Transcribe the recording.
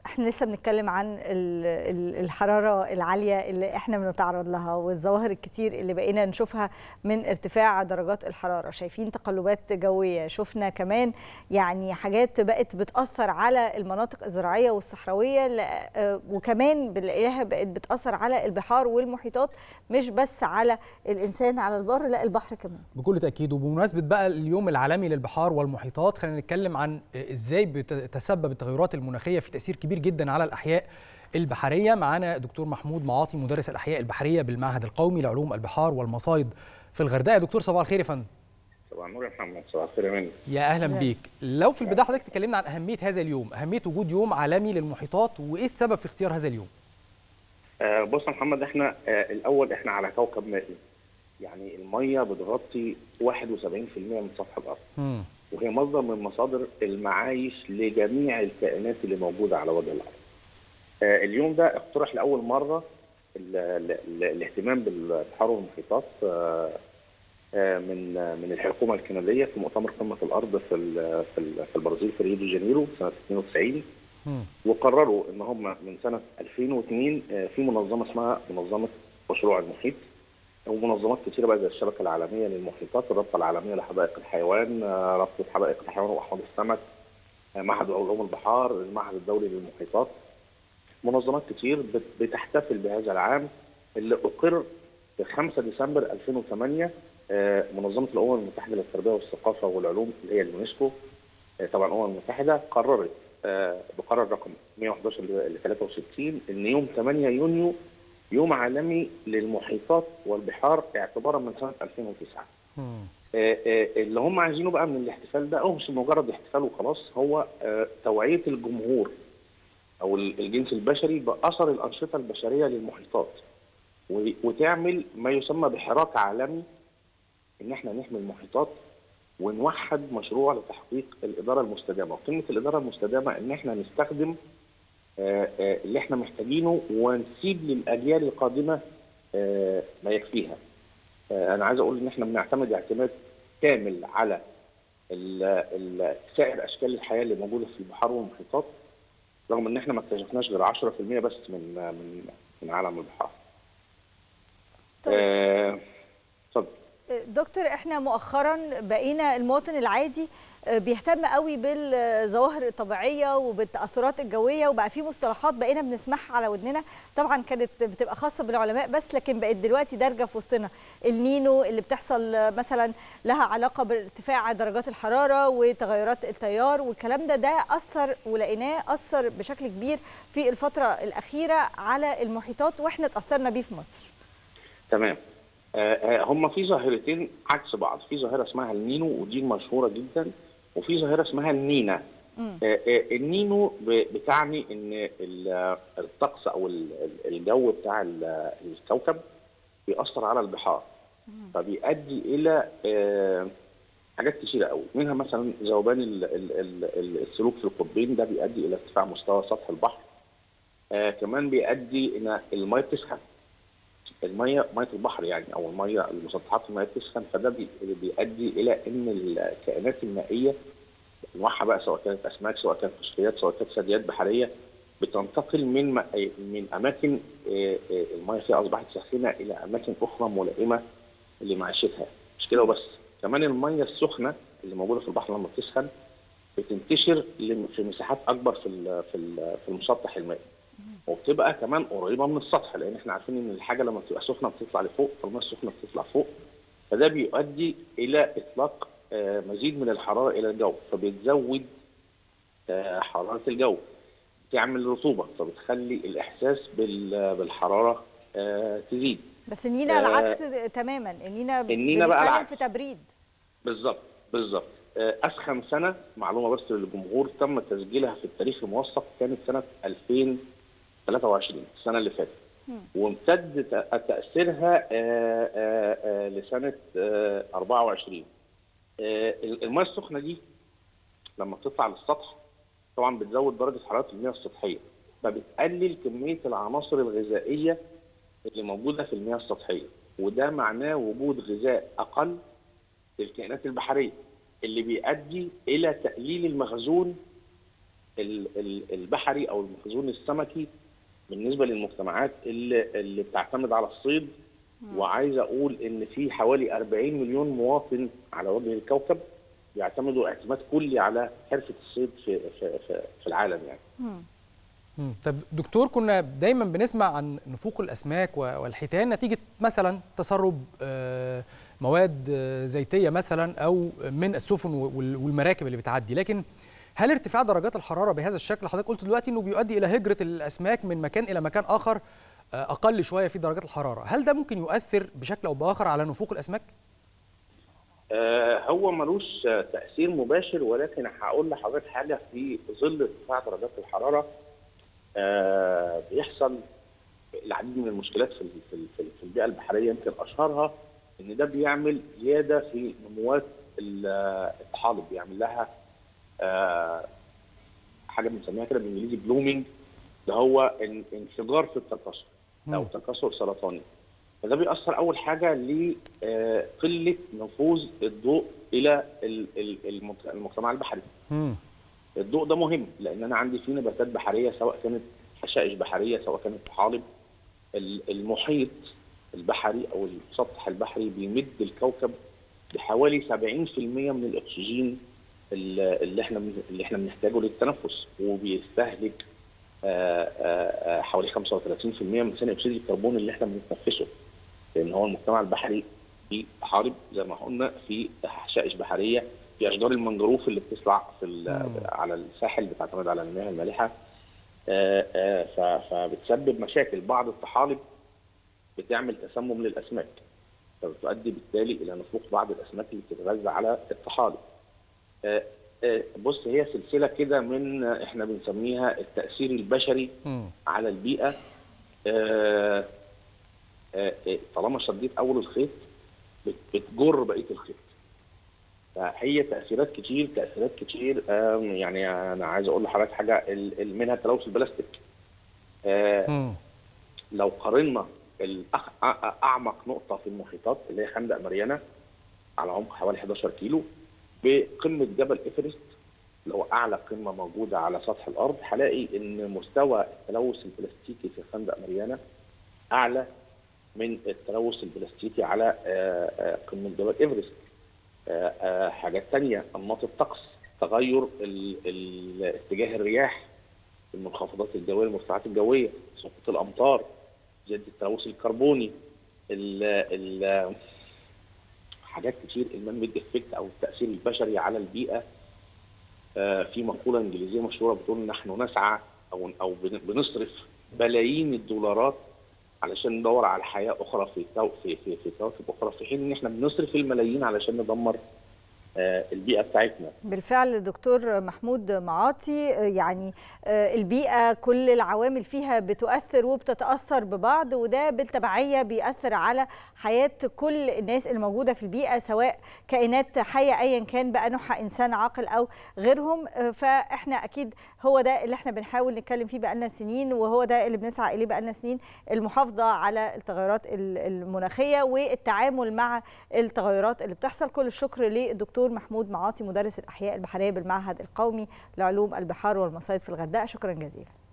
احنا لسه بنتكلم عن الحراره العاليه اللي احنا بنتعرض لها والظواهر الكتير اللي بقينا نشوفها من ارتفاع درجات الحراره شايفين تقلبات جويه شفنا كمان يعني حاجات بقت بتاثر على المناطق الزراعيه والصحراويه وكمان بنلاقيها بقت بتاثر على البحار والمحيطات مش بس على الانسان على البر لا البحر كمان بكل تاكيد وبمناسبه بقى اليوم العالمي للبحار والمحيطات خلينا نتكلم عن ازاي بتتسبب التغيرات المناخيه في تاثير كبير جدا على الاحياء البحريه معانا دكتور محمود معاطي مدرس الاحياء البحريه بالمعهد القومي لعلوم البحار والمصايد في الغردقه دكتور صباح الخير يا فندم صباح النور يا محمد صباح الخير يا منى يا اهلا بيك لو في البدايه حضرتك تكلمنا عن اهميه هذا اليوم اهميه وجود يوم عالمي للمحيطات وايه السبب في اختيار هذا اليوم آه بص يا محمد احنا آه الاول احنا على كوكب مائي يعني الميه بتغطي 71% من سطح الارض م. وهي مصدر من مصادر المعايش لجميع الكائنات اللي موجوده على وجه الارض. آه اليوم ده اقترح لاول مره ال ال ال الاهتمام بالبحار والمحيطات آه آه من من الحكومه الكنديه في مؤتمر قمه الارض في في, في البرازيل في ريو دي جانيرو سنه 92 وقرروا ان هم من سنه 2002 في منظمه اسمها منظمه مشروع المحيط ومنظمات كثيره بقى زي الشبكه العالميه للمحيطات، الرابطه العالميه لحدائق الحيوان، رابطه حدائق الحيوان واحواض السمك، معهد علوم البحار، المعهد الدولي للمحيطات. منظمات كتير بتحتفل بهذا العام اللي اقر في 5 ديسمبر 2008 منظمه الامم المتحده للتربيه والثقافه والعلوم اللي هي اليونسكو طبعا الامم المتحده قررت بقرار رقم 111 ل 63 ان يوم 8 يونيو يوم عالمي للمحيطات والبحار اعتبارا من سنه 2009. آآ آآ اللي هم عايزينه بقى من الاحتفال ده هو مش مجرد احتفال وخلاص هو توعيه الجمهور او الجنس البشري باثر الانشطه البشريه للمحيطات وتعمل ما يسمى بحراك عالمي ان احنا نحمي المحيطات ونوحد مشروع لتحقيق الاداره المستدامه، وكلمه الاداره المستدامه ان احنا نستخدم اللي احنا محتاجينه ونسيب للاجيال القادمه ما يكفيها. انا عايز اقول ان احنا بنعتمد اعتماد كامل على سائر اشكال الحياه اللي موجوده في البحار والمحيطات رغم ان احنا ما اكتشفناش غير 10% بس من من من عالم البحار. اتفضل دكتور احنا مؤخرا بقينا المواطن العادي بيهتم قوي بالظواهر الطبيعيه وبالتاثرات الجويه وبقى في مصطلحات بقينا بنسمعها على ودننا طبعا كانت بتبقى خاصه بالعلماء بس لكن بقت دلوقتي دارجه في وسطنا النينو اللي بتحصل مثلا لها علاقه بارتفاع درجات الحراره وتغيرات التيار والكلام ده ده اثر ولقيناه اثر بشكل كبير في الفتره الاخيره على المحيطات واحنا اتاثرنا بيه في مصر تمام هم في ظاهرتين عكس بعض في ظاهره اسمها النينو ودي مشهوره جدا وفي ظاهره اسمها النينا النينو بتعني ان الطقس او الجو بتاع الكوكب بيأثر على البحار فبيؤدي الى حاجات كتيره قوي منها مثلا ذوبان السلوك في القطبين ده بيؤدي الى ارتفاع مستوى سطح البحر كمان بيؤدي ان الميه بتسخن الميه ميه البحر يعني او الميه المسطحات الميه بتسخن فده بيؤدي الى ان الكائنات المائيه انواعها بقى سواء كانت اسماك سواء كانت قشريات سواء كانت ثدييات بحريه بتنتقل من من اماكن الميه فيها اصبحت ساخنه الى اماكن اخرى ملائمه لمعيشتها مش كده وبس كمان الميه السخنه اللي موجوده في البحر لما بتسخن بتنتشر في مساحات اكبر في في المسطح المائي وبتبقى كمان قريبه من السطح لان احنا عارفين ان الحاجه لما بتبقى سخنه بتطلع لفوق فالميه السخنه بتطلع فوق فده بيؤدي الى اطلاق مزيد من الحراره الى الجو فبتزود حراره الجو تعمل رطوبه فبتخلي الاحساس بالحراره تزيد بس النينا آه العكس تماما النينا النينا بقى العكس في تبريد بالظبط بالظبط اسخن سنه معلومه بس للجمهور تم تسجيلها في التاريخ الموثق كانت سنه 2023 السنه اللي فاتت وامتد تاثيرها لسنه 24 المياه السخنه دي لما بتطلع للسطح طبعا بتزود درجه حراره المياه السطحيه فبتقلل كميه العناصر الغذائيه اللي موجوده في المياه السطحيه وده معناه وجود غذاء اقل للكائنات البحريه اللي بيؤدي الى تقليل المخزون البحري او المخزون السمكي بالنسبه للمجتمعات اللي, اللي بتعتمد على الصيد وعايز اقول ان في حوالي 40 مليون مواطن على وجه الكوكب بيعتمدوا اعتماد كلي على حرفه الصيد في في في, في العالم يعني. مم. طب دكتور كنا دايما بنسمع عن نفوق الاسماك والحيتان نتيجه مثلا تسرب مواد زيتيه مثلا او من السفن والمراكب اللي بتعدي لكن هل ارتفاع درجات الحراره بهذا الشكل حضرتك قلت دلوقتي انه بيؤدي الى هجره الاسماك من مكان الى مكان اخر اقل شويه في درجات الحراره هل ده ممكن يؤثر بشكل او باخر على نفوق الاسماك آه هو ملوش تاثير مباشر ولكن هقول لحضرتك حاجه في ظل ارتفاع درجات الحراره آه بيحصل العديد من المشكلات في في في البيئه البحريه يمكن اشهرها ان ده بيعمل زياده في نموات الطحالب بيعمل لها آه حاجه بنسميها كده بالانجليزي بلومينج ده هو انفجار في التكاثر او تكاثر سرطاني فده بيأثر اول حاجه لقله نفوذ الضوء الى المجتمع البحري. مم. الضوء ده مهم لان انا عندي في نباتات بحريه سواء كانت حشائش بحريه سواء كانت طحالب المحيط البحري او السطح البحري بيمد الكوكب بحوالي 70% من الاكسجين اللي احنا اللي احنا بنحتاجه للتنفس وبيستهلك آآ آآ حوالي 35% من ثاني اكسيد الكربون اللي احنا بنتنفسه لان هو المجتمع البحري في طحالب زي ما قلنا في حشائش بحريه في اشجار المنجروف اللي بتطلع في على الساحل بتعتمد على المياه المالحه فبتسبب مشاكل بعض الطحالب بتعمل تسمم للاسماك فبتؤدي بالتالي الى نفوق بعض الاسماك اللي بتتغذى على الطحالب بص هي سلسله كده من احنا بنسميها التاثير البشري م. على البيئه طالما شديت اول الخيط بتجر بقيه الخيط فهي تاثيرات كتير تاثيرات كتير يعني انا عايز اقول لحضرتك حاجه منها تلوث البلاستيك م. لو قارنا اعمق نقطه في المحيطات اللي هي خندق ماريانا على عمق حوالي 11 كيلو بقمه جبل ايفرست اللي هو اعلى قمه موجوده على سطح الارض هلاقي ان مستوى التلوث البلاستيكي في خندق ماريانا اعلى من التلوث البلاستيكي على قمه جبل ايفرست. حاجات ثانيه انماط الطقس تغير اتجاه الرياح المنخفضات الجويه المرتفعات الجويه سقوط الامطار زياده التلوث الكربوني ال ال حاجات كتير المان ميد افكت او التاثير البشري على البيئه آه في مقوله انجليزيه مشهوره بتقول نحن نسعى او او بنصرف بلايين الدولارات علشان ندور على حياه اخرى في في في, في كواكب اخرى في حين ان احنا بنصرف الملايين علشان ندمر البيئه بتاعتنا بالفعل دكتور محمود معاطي يعني البيئه كل العوامل فيها بتؤثر وبتتاثر ببعض وده بالتبعيه بيأثر على حياه كل الناس الموجوده في البيئه سواء كائنات حيه ايا كان بقى نوعها انسان عاقل او غيرهم فاحنا اكيد هو ده اللي احنا بنحاول نتكلم فيه بقالنا سنين وهو ده اللي بنسعى اليه بقالنا سنين المحافظه على التغيرات المناخيه والتعامل مع التغيرات اللي بتحصل كل الشكر للدكتور الدكتور محمود معاطي مدرس الاحياء البحريه بالمعهد القومي لعلوم البحار والمصايد في الغردقه شكرا جزيلا